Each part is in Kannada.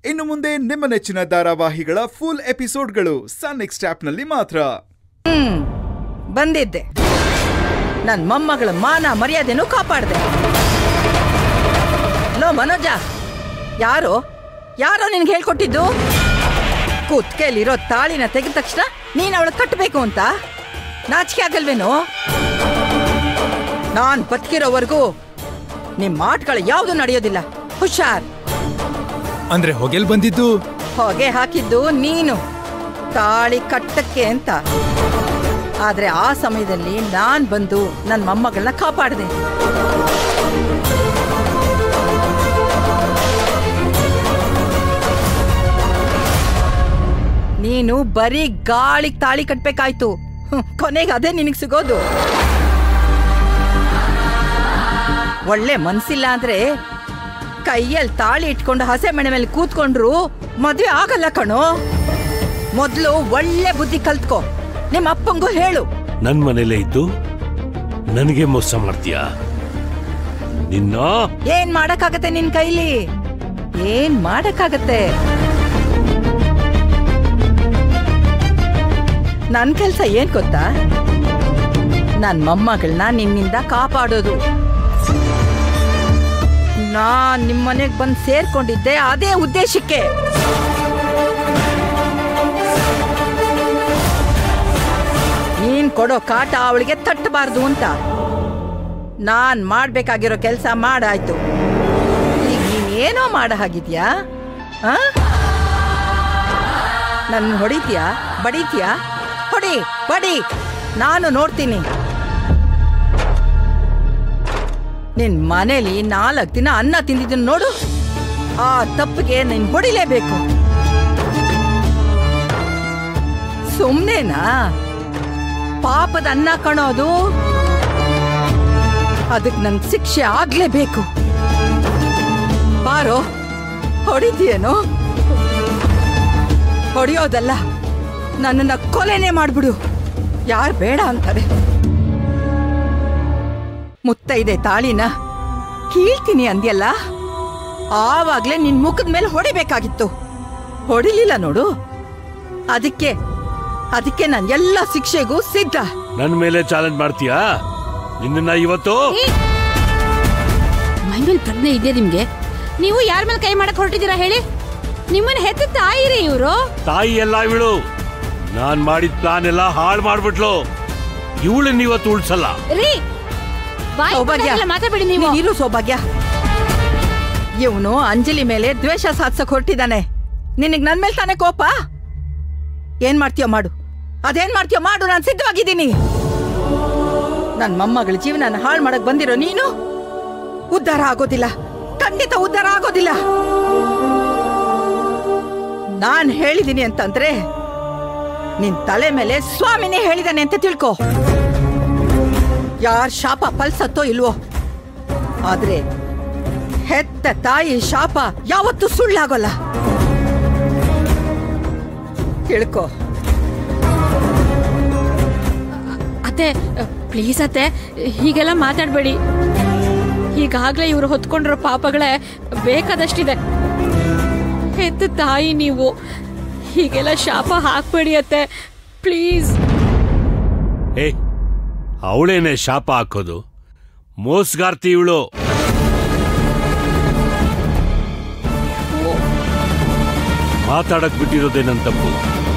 ಇನ್ನು ಮುಂದೆ ನಿಮ್ಮ ನೆಚ್ಚಿನ ಧಾರಾವಾಹಿಗಳ ಫುಲ್ ಎಪಿಸೋಡ್ಗಳು ಸನ್ ನೆಕ್ಸ್ಟ್ ಆಪ್ನಲ್ಲಿ ಮಾತ್ರ ಹ್ಮ್ ಬಂದಿದ್ದೆ ನನ್ ಮೊಮ್ಮಗಳ ಮಾನ ಮರ್ಯಾದೆನೂ ಕಾಪಾಡ್ದೆ ಲೋ ಮನೋಜ ಯಾರು ಯಾರೋ ನಿನ್ಗೆ ಹೇಳ್ಕೊಟ್ಟಿದ್ದು ಕುತ್ಕೆಲಿರೋ ತಾಳಿನ ತೆಗೆದ ತಕ್ಷಣ ನೀನ್ ಅವಳ ಕಟ್ಟಬೇಕು ಅಂತ ನಾಚಿಕೆ ಆಗಲ್ವೇನೋ ನಾನ್ ಬದುಕಿರೋವರೆಗೂ ನಿಮ್ ಮಾಟ್ಗಳು ಯಾವುದು ನಡೆಯೋದಿಲ್ಲ ಹುಷಾರ್ ಅಂದ್ರೆ ಹೊಗೆಲ್ ಬಂದಿದ್ದು ಹೊಗೆ ಹಾಕಿದ್ದು ನೀನು ತಾಳಿ ಕಟ್ಟಕ್ಕೆ ಅಂತ ಆದ್ರೆ ಆ ಸಮಯದಲ್ಲಿ ನಾನ್ ಬಂದು ನನ್ನ ಮೊಮ್ಮಗಳನ್ನ ಕಾಪಾಡಿದೆ ನೀನು ಬರೀ ಗಾಳಿಗ್ ತಾಳಿ ಕಟ್ಬೇಕಾಯ್ತು ಹ್ಮ್, ಕೊನೆಗೆ ಅದೇ ನಿನಗ್ ಸಿಗೋದು ಒಳ್ಳೆ ಮನ್ಸಿಲ್ಲ ಅಂದ್ರೆ ಕೈಯಲ್ಲಿ ತಾಳಿ ಇಟ್ಕೊಂಡು ಹಸೆ ಮಣೆ ಮೇಲೆ ಕೂತ್ಕೊಂಡ್ರು ಮದ್ವೆ ಆಗಲ್ಲ ಕಣೋ ಮೊದ್ಲು ಒಳ್ಳೆ ಬುದ್ಧಿ ಕಲ್ತ್ಕೋ ನಿಮ್ಮ ಅಪ್ಪಂಗೂ ಹೇಳು ನನ್ ಮನೇಲೇ ಇದ್ದು ನನಗೆ ಮೋಸ ಮಾಡ್ತೀಯಾ ನಿನ್ನ ಏನ್ ಮಾಡಕ್ಕಾಗತ್ತೆ ನಿನ್ ಕೈಲಿ ಏನ್ ಮಾಡಕ್ಕಾಗತ್ತೆ ನನ್ ಕೆಲ್ಸ ಏನ್ ಗೊತ್ತಾ ನನ್ ಮೊಮ್ಮಗಳನ್ನ ನಿನ್ನಿಂದ ಕಾಪಾಡೋದು ನಾನ್ ನಿಮ್ಮನೆಗ್ ಬಂದ್ ಸೇರ್ಕೊಂಡಿದ್ದೆ ಅದೇ ಉದ್ದೇಶಕ್ಕೆ ನೀನ್ ಕೊಡೋ ಕಾಟ ಅವಳಿಗೆ ತಟ್ಟಬಾರ್ದು ಅಂತ ನಾನ್ ಮಾಡ್ಬೇಕಾಗಿರೋ ಕೆಲಸ ಮಾಡಾಯ್ತು ಈಗ ನೀನೇನೋ ಮಾಡ ಹಾಗಿದ್ಯಾ ಆ? ನನ್ ಹೊಡಿತೀಯಾ ಬಡಿತೀಯಾ ಹೊಡಿ ಬಡಿ ನಾನು ನೋಡ್ತೀನಿ ನಿನ್ ಮನೇಲಿ ನಾಲ್ಕು ದಿನ ಅನ್ನ ತಿಂದಿದ್ದನ್ನ ನೋಡು ಆ ತಪ್ಪಿಗೆ ನೀನ್ ಹೊಡಿಲೇಬೇಕು ಸುಮ್ನೆನಾ ಪಾಪದ ಅನ್ನ ಕಣೋದು ಅದಕ್ಕೆ ನನ್ ಶಿಕ್ಷೆ ಆಗ್ಲೇಬೇಕು ಬಾರೋ ಹೊಡಿತೀಯೇನೋ ಹೊಡಿಯೋದಲ್ಲ ನನ್ನನ್ನ ಕೊಲೆನೇ ಮಾಡ್ಬಿಡು ಯಾರು ಬೇಡ ಅಂತಾರೆ ಮುತ್ತೈದೆ ತಾಳಿನ ಕೀಳ್ತೀನಿ ಅಂದ್ಯಲ್ಲ ಆವಾಗ್ಲೇ ನಿನ್ ಮುಖದ ಮೇಲೆ ಹೊಡಿಬೇಕಾಗಿತ್ತು ಹೊಡಿಲಿಲ್ಲ ನೋಡು ಅದಕ್ಕೆ ಅದಕ್ಕೆ ನಾನು ಎಲ್ಲ ಶಿಕ್ಷೆಗೂ ಸಿದ್ಧ ನನ್ ಮೇಲೆ ಚಾಲೆಂಜ್ ಮಾಡ್ತೀಯಾ ನಿನ್ನ ಇವತ್ತು ಮೈ ಮೇಲೆ ಪ್ರಜ್ಞೆ ಇದೆಯಾ ನಿಮ್ಗೆ ನೀವು ಯಾರ ಮೇಲೆ ಕೈ ಮಾಡಕ್ ಹೊರಟಿದ್ದೀರಾ ಹೇಳಿ ನಿಮ್ಮನ್ನ ಹೆತ್ತ ತಾಯಿರಿ ಇವರು ತಾಯಿ ಎಲ್ಲ ಇವಳು ನಾನ್ ಮಾಡಿದ ಪ್ಲಾನ್ ಎಲ್ಲ ಹಾಳು ಮಾಡ್ಬಿಟ್ಲು ಇವಳನ್ನ ಇವತ್ತು ಉಳ್ಸಲ್ಲ ರೀ ಬಾಯ್ ಸೌಭಾಗ್ಯ ಬಂದಾಗೆಲ್ಲ ಮಾತಾಡ್ಬೇಡಿ ನೀವು ನೀನ್ ಇರು ಸೌಭಾಗ್ಯ ಇವನು ಅಂಜಲಿ ಮೇಲೆ ದ್ವೇಷ ಸಾಧಿಸಕ್ ಹೊರಟಿದ್ದಾನೆ ನಿನಗ್ ನನ್ ಮೇಲೆ ತಾನೇ ಕೋಪ ಏನ್ ಮಾಡ್ತೀಯೋ ಮಾಡು ಅದೇನ್ ಮಾಡ್ತೀಯೋ ಮಾಡು ನಾನು ಸಿದ್ಧವಾಗಿದ್ದೀನಿ ನನ್ ಮೊಮ್ಮಗಳ ಜೀವನ ಹಾಳು ಮಾಡಕ್ ಬಂದಿರೋ ನೀನು ಉದ್ಧಾರ ಆಗೋದಿಲ್ಲ ಖಂಡಿತ ಉದ್ಧಾರ ಆಗೋದಿಲ್ಲ ನಾನ್ ಹೇಳಿದೀನಿ ಅಂತಂದ್ರೆ ನಿನ್ ತಲೆ ಮೇಲೆ ಸ್ವಾಮಿನೇ ಹೇಳಿದಾನೆ ಅಂತ ತಿಳ್ಕೊ ಯಾರ್ ಶಾಪ ಫಲ್ಸತ್ತೋ ಇಲ್ವೋ ಆದ್ರೆ ಹೆತ್ತ ತಾಯಿ ಶಾಪ ಯಾವತ್ತೂ ಸುಳ್ಳಾಗೋಲ್ಲ ತಿಳ್ಕೊ ಅತ್ತೆ ಪ್ಲೀಸ್ ಅತ್ತೆ ಹೀಗೆಲ್ಲ ಮಾತಾಡ್ಬೇಡಿ ಈಗಾಗ್ಲೇ ಇವ್ರು ಹೊತ್ಕೊಂಡಿರೋ ಪಾಪಗಳೇ ಬೇಕಾದಷ್ಟಿದೆ ಹೆತ್ತ ತಾಯಿ ನೀವು ಹೀಗೆಲ್ಲ ಶಾಪ ಹಾಕ್ಬೇಡಿ ಅತ್ತೆ ಪ್ಲೀಸ್ ಏ ಅವಳೇನೆ ಶಾಪ ಹಾಕೋದು ಮೋಸ್ಗಾರ್ತಿ ಇವಳು ಮಾತಾಡಕ್ ಬಿಟ್ಟಿರೋದೇ ನನ್ನ ತಪ್ಪು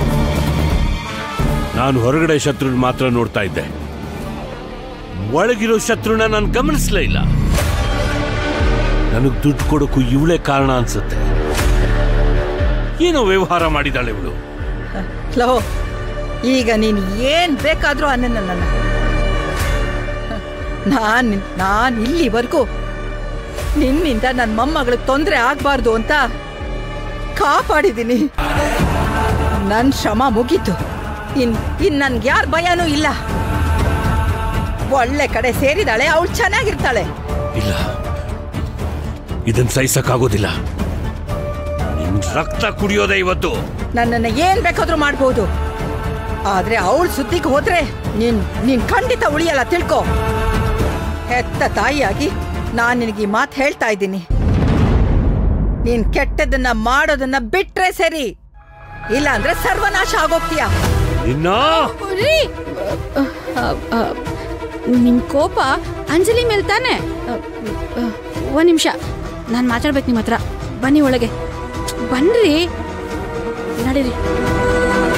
ನಾನು ಹೊರಗಡೆ ಶತ್ರುನ್ ಮಾತ್ರ ನೋಡ್ತಾ ಇದ್ದೆ ಒಳಗಿರೋ ಶತ್ರುನ ನಾನು ಗಮನಿಸ್ಲೇ ಇಲ್ಲ ನನಗ್ ದುಡ್ಡು ಕೊಡೋಕ್ಕೂ ಇವಳೇ ಕಾರಣ ಅನ್ಸುತ್ತೆ ಏನೋ ವ್ಯವಹಾರ ಮಾಡಿದಾಳೆ ಇವಳು ಲೋ ಈಗ ನೀನ್ ಏನ್ ಬೇಕಾದ್ರೂ ಅನ್ನ ನನ್ನ ನಾನ್ ನಾನ್ ಇಲ್ಲಿವರೆಗೂ ನಿನ್ನಿಂದ ನನ್ನ ಮೊಮ್ಮಗಳಿಗೆ ತೊಂದರೆ ಆಗ್ಬಾರ್ದು ಅಂತ ಕಾಪಾಡಿದ್ದೀನಿ ನನ್ ಶ್ರಮ ಮುಗೀತು ಇನ್ ಇನ್ ನನ್ಗೆ ಯಾರ ಭಯನೂ ಇಲ್ಲ ಒಳ್ಳೆ ಕಡೆ ಸೇರಿದಾಳೆ ಅವಳು ಚೆನ್ನಾಗಿರ್ತಾಳೆ ಇಲ್ಲ ಇದನ್ ಸಹಿಸಕ್ಕಾಗೋದಿಲ್ಲ ನಿನ್ ರಕ್ತ ಕುಡಿಯೋದೇ ಇವತ್ತು ನನ್ನನ್ನ ಏನ್ ಬೇಕಾದ್ರೂ ಮಾಡ್ಬೋದು ಆದ್ರೆ ಅವಳ ಸುದ್ದಿಗೆ ಹೋದ್ರೆ ನೀನ್ ನೀನ್ ಖಂಡಿತ ಉಳಿಯಲ್ಲ ತಿಳ್ಕೊ ಹೆತ್ತ ತಾಯಿಯಾಗಿ ನಾನ್ ನಿನಗೆ ಈ ಮಾತು ಹೇಳ್ತಾ ಇದ್ದೀನಿ ನೀನ್ ಕೆಟ್ಟದನ್ನ ಮಾಡೋದನ್ನ ಬಿಟ್ರೆ ಸರಿ ಇಲ್ಲ ಅಂದ್ರೆ ಸರ್ವನಾಶ ಆಗೋಗ್ತೀಯ ನಿನ್ನ ರೀ ಅ, ಅ, ನಿಮ್ ಕೋಪ ಅಂಜಲಿ ಮೇಲೆ ತಾನೆ ಅ, ಅ, ಒಂದ್ ನಿಮಿಷ ನಾನು ಮಾತಾಡ್ಬೇಕು ನಿಮ್ಮ ಹತ್ರ ಬನ್ನಿ ಒಳಗೆ ಬನ್ರಿ ನಡೀರಿ